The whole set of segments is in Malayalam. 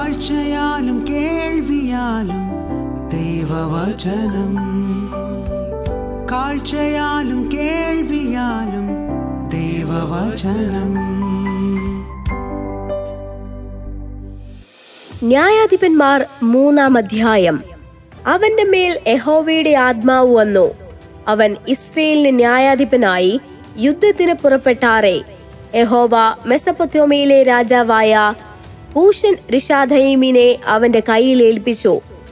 കാഴ്ചയാലും കേൾവിയാലും ദൈവവചനം കാഴ്ചയാലും കേൾവിയാലും ദൈവവചനം ന്യായാധിപന്മാർ മൂന്നാം അധ്യായം അവന്റെ മേൽ യഹോവയുടെ ആത്മാവ് വന്നു അവൻ ഇസ്രയേലിന് ന്യായാധിപനായി യുദ്ധത്തിന് പുറപ്പെട്ടാറെ യഹോവ മെസപ്പൊത്തോമയിലെ രാജാവായ കൂഷൻ റിഷാധയീമിനെ അവന്റെ കയ്യിൽ ഏൽപ്പിച്ചു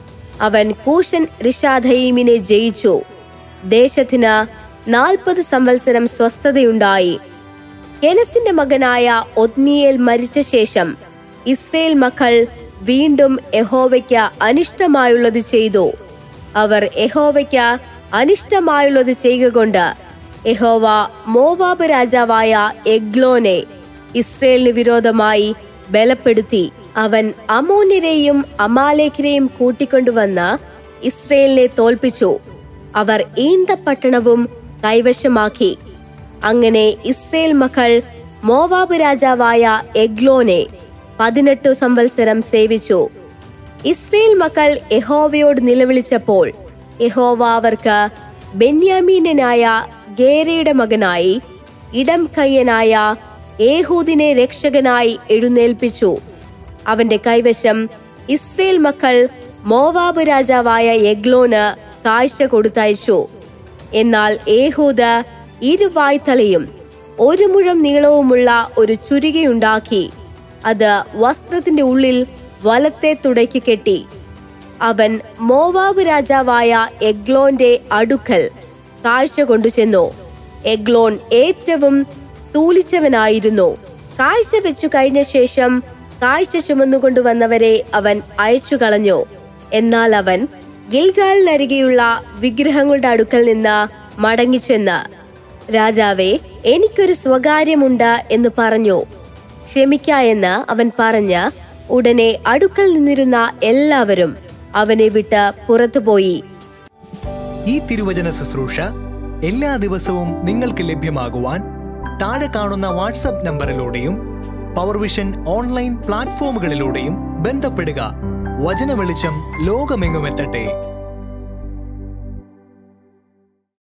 അവൻ കൂഷൻ റിഷാധയീമിനെ ജയിച്ചു ദേശത്തിന് നാൽപ്പത് സംവത്സരം സ്വസ്ഥതയുണ്ടായി കെനസിന്റെ മകനായ ഒത്നിയേൽ മരിച്ച ശേഷം ഇസ്രയേൽ മക്കൾ വീണ്ടും യഹോവയ്ക്ക് അനിഷ്ടമായുള്ളത് ചെയ്തു അവർ യഹോവയ്ക്ക് അനിഷ്ടമായുള്ളത് ചെയ്യുക കൊണ്ട് യഹോവ മോവാബ് രാജാവായ എഗ്ലോനെ ഇസ്രയേലിന് വിരോധമായി ബലപ്പെടുത്തി അവൻ അമോന്യരെയും അമാലേഖരെയും കൂട്ടിക്കൊണ്ടുവന്ന് ഇസ്രയേലിനെ തോൽപ്പിച്ചു അവർ ഈന്തപ്പട്ടണവും കൈവശമാക്കി അങ്ങനെ ഇസ്രയേൽ മക്കൾ മോവാബ് രാജാവായ എഗ്ലോനെ പതിനെട്ട് സംവത്സരം സേവിച്ചു ഇസ്രയേൽ മക്കൾ യഹോവയോട് നിലവിളിച്ചപ്പോൾ യഹോവ അവർക്ക് ബെന്യാമീനായ ഗേരയുടെ മകനായി ഇടം കയ്യനായ ഏഹൂദിനെ രക്ഷകനായി എഴുന്നേൽപ്പിച്ചു അവന്റെ കൈവശം ഇസ്രയേൽ മക്കൾ മോവാബ് രാജാവായ എഗ്ലോന് കാഴ്ച കൊടുത്തയച്ചു എന്നാൽ ഏഹൂദ് ഇരുവായ്ത്തലയും ഒരു മുഴം നീളവുമുള്ള ഒരു ചുരികയുണ്ടാക്കി അത് വസ്ത്രത്തിന്റെ ഉള്ളിൽ വലത്തെ തുടയ്ക്ക് കെട്ടി അവൻ മോവാബ് രാജാവായ എഗ്ലോന്റെ അടുക്കൽ കാഴ്ച കൊണ്ടുചെന്നു എഗ്ലോൺ ഏറ്റവും തൂലിച്ചവനായിരുന്നു കാഴ്ച വെച്ചു കഴിഞ്ഞ ശേഷം കാഴ്ച ചുമന്നുകൊണ്ടുവന്നവരെ അവൻ അയച്ചു കളഞ്ഞു എന്നാൽ അവൻ ഗിൽഗാലിനരികെയുള്ള വിഗ്രഹങ്ങളുടെ അടുക്കൽ നിന്ന് മടങ്ങിച്ചെന്ന് രാജാവേ എനിക്കൊരു സ്വകാര്യമുണ്ട് എന്ന് പറഞ്ഞു ക്ഷമിക്ക എന്ന് അവൻ പറഞ്ഞ് ഉടനെ അടുക്കൽ നിന്നിരുന്ന എല്ലാവരും അവനെ വിട്ട് പുറത്തുപോയി ഈ തിരുവചന ശുശ്രൂഷ എല്ലാ ദിവസവും നിങ്ങൾക്ക് ലഭ്യമാകുവാൻ താഴെ കാണുന്ന വാട്സപ്പ് നമ്പറിലൂടെയും പവർ വിഷൻ ഓൺലൈൻ പ്ലാറ്റ്ഫോമുകളിലൂടെയും ബന്ധപ്പെടുക വചന വെളിച്ചം ലോകമെങ്ങുമെത്തട്ടെ